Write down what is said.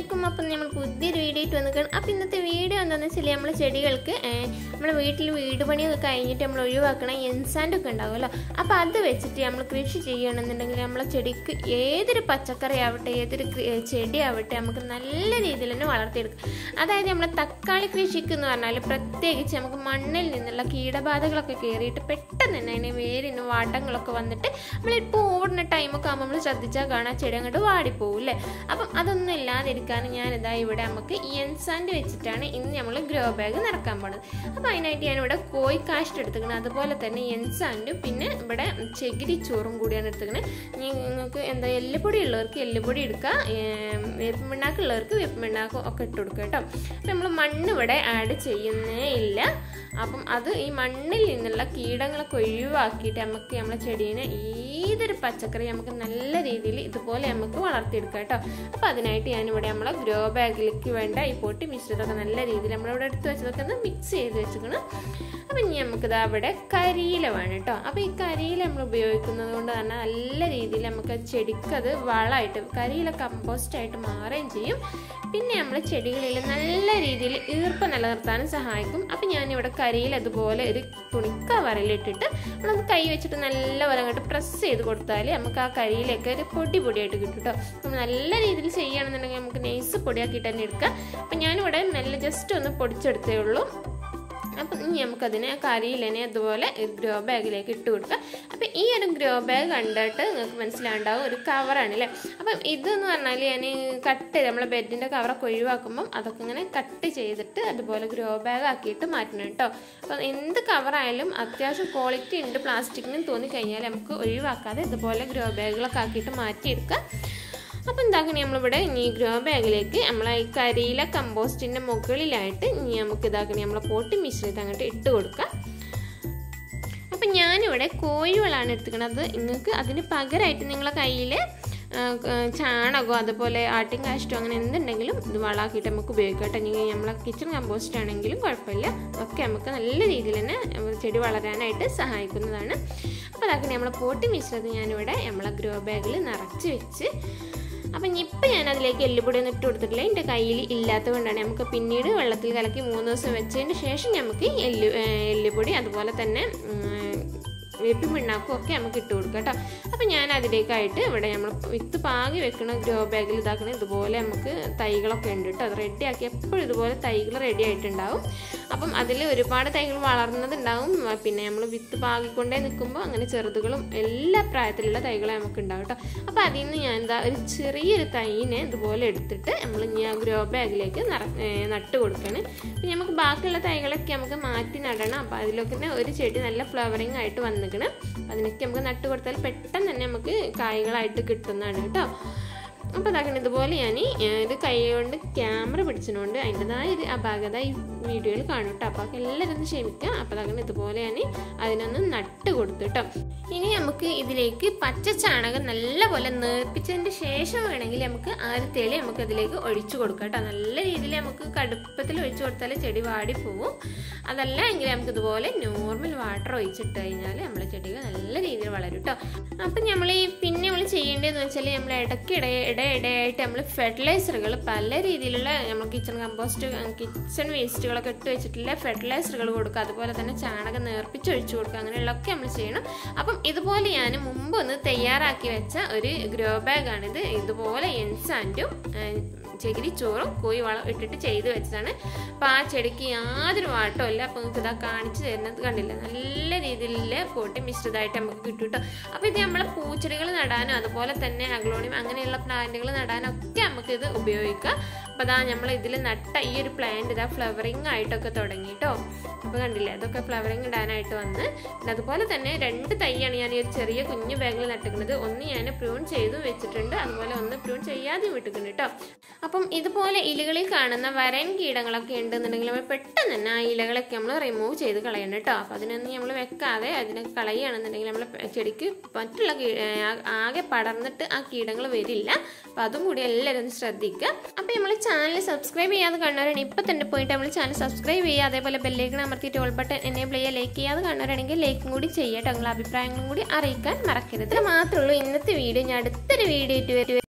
അസ്സലാമലൈക്കും അപ്പം നമ്മൾ പുതിയൊരു വീഡിയോ ആയിട്ട് വന്നിരിക്കണം അപ്പം ഇന്നത്തെ വീഡിയോ എന്താണെന്ന് വെച്ചാൽ നമ്മൾ ചെടികൾക്ക് ഏഹ്, നമ്മുടെ വീട്ടിൽ വീട് പണിയൊക്കെ കഴിഞ്ഞിട്ട് നമ്മൾ ഒഴിവാക്കണ എൻസാൻഡ് ഒക്കെ ഉണ്ടാവുമല്ലോ അപ്പോൾ അത് വെച്ചിട്ട് നമ്മൾ കൃഷി ചെയ്യണമെന്നുണ്ടെങ്കിൽ നമ്മളെ ചെടിക്ക് ഏതൊരു പച്ചക്കറി ആവട്ടെ ഏതൊരു കൃ- ഏഹ്, ചെടി ആവട്ടെ നമുക്ക് നല്ല രീതിയിൽ തന്നെ വളർത്തിയെടുക്കാം അതായത് നമ്മളെ തക്കാളി കൃഷിക്ക് എന്ന് പറഞ്ഞാൽ പ്രത്യേകിച്ച് നമുക്ക് മണ്ണിൽ നിന്നുള്ള കീടബാധകളൊക്കെ കയറിയിട്ട് പെട്ടെന്ന് തന്നെ അതിന് വേരിന് വാട്ടങ്ങളൊക്കെ വന്നിട്ട് നമ്മളിപ്പോൾ ഓടുന്ന ടൈമൊക്കെ ആകുമ്പോൾ നമ്മൾ ശ്രദ്ധിച്ചാൽ കാണാം ചെടി അങ്ങോട്ട് വാടിപ്പോവും അല്ലേ അപ്പം അതൊന്നും ഇല്ലാതിരിക്കാൻ ഞാനിതാ ഇവിടെ നമുക്ക് എൻസാൻഡ് വെച്ചിട്ടാണ് ഇന്ന് നമ്മൾ ഗ്രോ ബാഗ് നിറക്കാൻ പോണത് അപ്പോൾ അതിനായിട്ട് ഞാനിവിടെ കോഴി കാസ്റ്റ് എടുത്തിരിക്കുന്നത് അതുപോലെ തന്നെ എൻസാൻഡും പിന്നെ ഇവിടെ ചകിരി ചോറും കൂടിയാണ് എടുത്തിരിക്കുന്നത് നിങ്ങൾക്ക് എന്താ എല്ലുപൊടി ഉള്ളവർക്ക് എല്ലുപൊടി എടുക്കുക വേപ്പ് പിണ്ണാക്ക് ഉള്ളവർക്ക് വേപ്പ് പിണ്ണാക്ക് ഒക്കെ ഇട്ട് കൊടുക്കുക കേട്ടോ അപ്പം നമ്മൾ മണ്ണ് ഇവിടെ ആഡ് ചെയ്യുന്നേ ഇല്ല അപ്പം അത് ഈ മണ്ണിൽ നിന്നുള്ള കീടങ്ങളൊക്കെ ഒഴിവാക്കിയിട്ട് നമുക്ക് നമ്മളെ ചെടീനെ ഏതൊരു പച്ചക്കറി നമുക്ക് നല്ല രീതിയിൽ ഇതുപോലെ നമുക്ക് വളർത്തിയെടുക്കാം കേട്ടോ അപ്പോൾ അതിനായിട്ട് ഞാനിവിടെ നമ്മളെ ഗ്രോ ബാഗിലേക്ക് വേണ്ട ഈ പൊട്ടി മിശ്രിതമൊക്കെ നല്ല രീതിയിൽ നമ്മളിവിടെ എടുത്ത് വെച്ചതൊക്കെ ഒന്ന് മിക്സ് ചെയ്ത് വെച്ചിരിക്കണം അപ്പം ഇനി നമുക്കിത് അവിടെ കരിയില വേണം കേട്ടോ അപ്പോൾ ഈ കരിയില നമ്മൾ ഉപയോഗിക്കുന്നത് കൊണ്ട് തന്നെ നല്ല രീതിയിൽ നമുക്ക് ചെടിക്ക് അത് വളമായിട്ട് കരിയില കമ്പോസ്റ്റ് ആയിട്ട് മാറുകയും ചെയ്യും പിന്നെ നമ്മൾ ചെടികളിൽ നല്ല രീതിയിൽ ഈർപ്പം നിലനിർത്താനും സഹായിക്കും അപ്പം ഞാനിവിടെ കരിയിൽ അതുപോലെ ഒരു തുണിക്കവറിലിട്ടിട്ട് നമ്മളത് കൈ വെച്ചിട്ട് നല്ലപോലെ അങ്ങോട്ട് പ്രസ് ചെയ്ത് കൊടുത്താൽ നമുക്ക് ആ കരിയിലൊക്കെ ഒരു പൊടി പൊടിയായിട്ട് കിട്ടും കേട്ടോ അപ്പം നല്ല രീതിയിൽ ചെയ്യുകയാണെന്നുണ്ടെങ്കിൽ നമുക്ക് നൈസ് പൊടിയാക്കിയിട്ട് തന്നെ എടുക്കാം അപ്പം ഞാനിവിടെ നല്ല ജസ്റ്റ് ഒന്ന് പൊടിച്ചെടുത്തേ ഉള്ളൂ അപ്പം ഇനി നമുക്കതിനെ കരിയിലനെ അതുപോലെ ഗ്രോ ബാഗിലേക്ക് ഇട്ട് കൊടുക്കാം അപ്പം ഈ ഒരു ഗ്രോ ബാഗ് കണ്ടിട്ട് നിങ്ങൾക്ക് മനസ്സിലാണ്ടാവും ഒരു കവറാണ് അല്ലേ അപ്പം ഇതെന്ന് പറഞ്ഞാൽ ഞാൻ കട്ട് നമ്മളെ ബെഡിൻ്റെ കവറൊക്കെ ഒഴിവാക്കുമ്പം അതൊക്കെ ഇങ്ങനെ കട്ട് ചെയ്തിട്ട് അതുപോലെ ഗ്രോ ബാഗ് ആക്കിയിട്ട് മാറ്റണം കേട്ടോ അപ്പം എന്ത് കവറായാലും അത്യാവശ്യം ക്വാളിറ്റി ഉണ്ട് പ്ലാസ്റ്റിക്കിന് തോന്നിക്കഴിഞ്ഞാൽ നമുക്ക് ഒഴിവാക്കാതെ ഇതുപോലെ ഗ്രോ ബാഗുകളൊക്കെ ആക്കിയിട്ട് മാറ്റിയെടുക്കാം അപ്പം എന്താക്കണേ നമ്മളിവിടെ ഇനി ഗ്രോ ബാഗിലേക്ക് നമ്മളെ ഈ കരിയില കമ്പോസ്റ്റിൻ്റെ മുകളിലായിട്ട് ഇനി നമുക്ക് ഇതാക്കണേ നമ്മളെ പോട്ടി മിശ്രിതം അങ്ങോട്ട് ഇട്ട് കൊടുക്കാം അപ്പം ഞാനിവിടെ കോഴിവളാണ് എടുത്തിരിക്കുന്നത് നിങ്ങൾക്ക് അതിന് പകരമായിട്ട് നിങ്ങളെ കയ്യിൽ ചാണകമോ അതുപോലെ ആട്ടിൻ കാഷ്ടോ അങ്ങനെ എന്തുണ്ടെങ്കിലും ഇത് വളമാക്കിയിട്ട് നമുക്ക് ഉപയോഗിക്കാം കേട്ടോ ഇനി നമ്മളെ കിച്ചൺ കമ്പോസ്റ്റ് ആണെങ്കിലും കുഴപ്പമില്ല ഒക്കെ നമുക്ക് നല്ല രീതിയിൽ തന്നെ ചെടി വളരാനായിട്ട് സഹായിക്കുന്നതാണ് അപ്പോൾ അതൊക്കെ നമ്മളെ പോട്ടി മിശ്രിതം ഞാനിവിടെ നമ്മളെ ഗ്രോ ബാഗിൽ നിറച്ച് വെച്ച് അപ്പം ഇപ്പം ഞാൻ അതിലേക്ക് എല്ലുപൊടി ഒന്നും ഇട്ട് കൊടുത്തിട്ടില്ല എൻ്റെ കയ്യിൽ ഇല്ലാത്തത് കൊണ്ടാണ് നമുക്ക് പിന്നീട് വെള്ളത്തിൽ കലക്കി മൂന്ന് ദിവസം വെച്ചതിന് ശേഷം നമുക്ക് എല്ലു ഏഹ് എല്ലുപൊടി അതുപോലെ തന്നെ ഉം, വേപ്പി പിണ്ണാക്കും ഒക്കെ നമുക്ക് ഇട്ട് കൊടുക്കാം കേട്ടോ അപ്പം ഞാൻ അതിലേക്കായിട്ട് ഇവിടെ നമ്മൾ വിത്ത് പാകി വെക്കുന്ന ഗ്രോ ബാഗിൽ ഇതാക്കണ ഇതുപോലെ നമുക്ക് തൈകളൊക്കെ ഉണ്ട് കേട്ടോ അത് റെഡി ആക്കി എപ്പോഴും ഇതുപോലെ തൈകൾ റെഡി ആയിട്ടുണ്ടാവും അപ്പം അതിൽ ഒരുപാട് തൈകൾ വളർന്നതുണ്ടാവും പിന്നെ നമ്മൾ വിത്ത് പാകിക്കൊണ്ടേ നിൽക്കുമ്പോൾ അങ്ങനെ ചെറുതുകളും എല്ലാ പ്രായത്തിലുള്ള തൈകളും നമുക്ക് ഉണ്ടാവും കേട്ടോ അപ്പോൾ അതിൽ നിന്ന് ഞാൻ എന്താ ഒരു ചെറിയൊരു തൈനെ ഇതുപോലെ എടുത്തിട്ട് നമ്മൾ ഇനി ആ ഗ്രോ ബാഗിലേക്ക് നിറ ഏഹ് നട്ട് കൊടുക്കണം പിന്നെ നമുക്ക് ബാക്കിയുള്ള തൈകളൊക്കെ നമുക്ക് മാറ്റി നടണം അപ്പോൾ അതിലൊക്കെ തന്നെ ഒരു ചെടി നല്ല ഫ്ലവറിങ് ആയിട്ട് വന്നിക്കണം അതിനൊക്കെ നമുക്ക് നട്ട് കൊടുത്താൽ പെട്ടെന്ന് തന്നെ നമുക്ക് കായ്കളായിട്ട് കിട്ടുന്നതാണ് കേട്ടോ അപ്പോൾ അതാക്കണം ഇതുപോലെ ഞാൻ ഇത് കൈ കൊണ്ട് ക്യാമറ പിടിച്ചതുകൊണ്ട് അതിൻ്റെതായ ഒരു അപാകത ഈ വീഡിയോയിൽ കാണും കേട്ടോ അപ്പോൾ അതൊക്കെ എല്ലാവരും ഒന്ന് ക്ഷമിക്കുക അപ്പോൾ അതാക്കണം ഇതുപോലെ ഞാൻ അതിനൊന്ന് നട്ട് കൊടുത്തു കേട്ടോ ഇനി നമുക്ക് ഇതിലേക്ക് പച്ച ചാണകം നല്ലപോലെ നേർപ്പിച്ചതിൻ്റെ ശേഷം വേണമെങ്കിൽ നമുക്ക് ആ ഒരു തെളി നമുക്ക് അതിലേക്ക് ഒഴിച്ചു കൊടുക്കാം കേട്ടോ നല്ല രീതിയിൽ നമുക്ക് കടുപ്പത്തിൽ ഒഴിച്ചു കൊടുത്താൽ ചെടി വാടിപ്പോവും അതല്ല എങ്കിൽ നമുക്ക് ഇതുപോലെ നോർമൽ വാട്ടർ ഒഴിച്ചിട്ട് കഴിഞ്ഞാൽ നമ്മളെ ചെടികൾ നല്ല രീതിയിൽ വളരും കേട്ടോ അപ്പം നമ്മൾ ഈ പിന്നെ നമ്മൾ ചെയ്യേണ്ടതെന്ന് വെച്ചാൽ നമ്മൾ ഇടയ്ക്കിടെ ഇട ഇടയായിട്ട് നമ്മൾ ഫെർട്ടിലൈസറുകൾ പല രീതിയിലുള്ള നമ്മൾ കിച്ചൺ കമ്പോസ്റ്റ് കിച്ചൺ വേസ്റ്റുകളൊക്കെ ഇട്ട് വെച്ചിട്ടുള്ള ഫെർട്ടിലൈസറുകൾ കൊടുക്കുക അതുപോലെ തന്നെ ചാണകം നേർപ്പിച്ച് ഒഴിച്ചു കൊടുക്കുക അങ്ങനെയുള്ളതൊക്കെ നമ്മൾ ചെയ്യണം അപ്പം ഇതുപോലെ ഞാൻ മുമ്പ് ഒന്ന് തയ്യാറാക്കി വെച്ച ഒരു ഗ്രോ ബാഗാണിത് ഇതുപോലെ എൻസാൻഡും ചകിരി ചോറും കോഴി വളം ഇട്ടിട്ട് ചെയ്ത് വെച്ചതാണ് അപ്പോൾ ആ ചെടിക്ക് യാതൊരു വാട്ടവും ഇല്ല അപ്പോൾ നിങ്ങൾക്ക് ഇതാ കാണിച്ചു തരുന്നത് കണ്ടില്ല നല്ല രീതിയിലുള്ള പോട്ടി മിശ്രിതമായിട്ട് നമുക്ക് കിട്ടും കേട്ടോ അപ്പോൾ ഇത് നമ്മളെ പൂച്ചെടികൾ നടാനും അതുപോലെ തന്നെ അഗ്ലോണിയം അങ്ങനെയുള്ള പ്ലാന്റുകൾ നടാനും ഒക്കെ നമുക്ക് ഇത് ഉപയോഗിക്കാം അപ്പോൾ അതാ നമ്മൾ ഇതിൽ നട്ട ഈ ഒരു പ്ലാന്റ് ഇതാ ഫ്ലവറിങ് ആയിട്ടൊക്കെ തുടങ്ങി കേട്ടോ അപ്പോൾ കണ്ടില്ലേ അതൊക്കെ ഫ്ലവറിങ് ഇടാനായിട്ട് വന്ന് പിന്നെ അതുപോലെ തന്നെ രണ്ട് തൈയാണ് ഞാൻ ഈ ഒരു ചെറിയ കുഞ്ഞു ബാഗിൽ നട്ടിക്കുന്നത് ഒന്ന് ഞാൻ പ്രൂൺ ചെയ്തു വെച്ചിട്ടുണ്ട് അതുപോലെ ഒന്ന് പ്രൂൺ ചെയ്യാതെ വിട്ടിട്ടുണ്ട് കേട്ടോ അപ്പം ഇതുപോലെ ഇലകളിൽ കാണുന്ന വരൻ കീടങ്ങളൊക്കെ ഉണ്ടെന്നുണ്ടെങ്കിൽ നമ്മൾ പെട്ടെന്ന് തന്നെ ആ ഇലകളൊക്കെ നമ്മൾ റിമൂവ് ചെയ്ത് കളയണം കേട്ടോ അപ്പോൾ അതിനൊന്നും നമ്മൾ വെക്കാതെ അതിനെ കളയുകയാണെന്നുണ്ടെങ്കിൽ നമ്മൾ ചെടിക്ക് മറ്റുള്ള കീ- ഏ, ആ- ആകെ പടർന്നിട്ട് ആ കീടങ്ങൾ വരില്ല അപ്പം അതും കൂടി എല്ലാവരും ഒന്ന് ശ്രദ്ധിക്കുക അപ്പോൾ നമ്മൾ ചാനൽ സബ്സ്ക്രൈബ് ചെയ്യാതെ കാണുന്നവരാണ് ഇപ്പം തന്നെ പോയിട്ട് നമ്മൾ ചാനൽ സബ്സ്ക്രൈബ് ചെയ്യുക അതേപോലെ ബെല്ലേക്കൺ അമർത്തിയിട്ട് ഓൾ ബട്ടൺ എനേബിൾ ചെയ്യുക ലൈക്ക് ചെയ്യാതെ കാണുന്നവരാണെങ്കിൽ ലൈക്കും കൂടി ചെയ്യുക നിങ്ങളുടെ അഭിപ്രായങ്ങളും കൂടി അറിയിക്കാൻ മറക്കരുത് ഇത് മാത്രമേ ഉള്ളൂ ഇന്നത്തെ വീഡിയോ ഞാൻ അടുത്തൊരു വീഡിയോ ആയിട്ട് വരും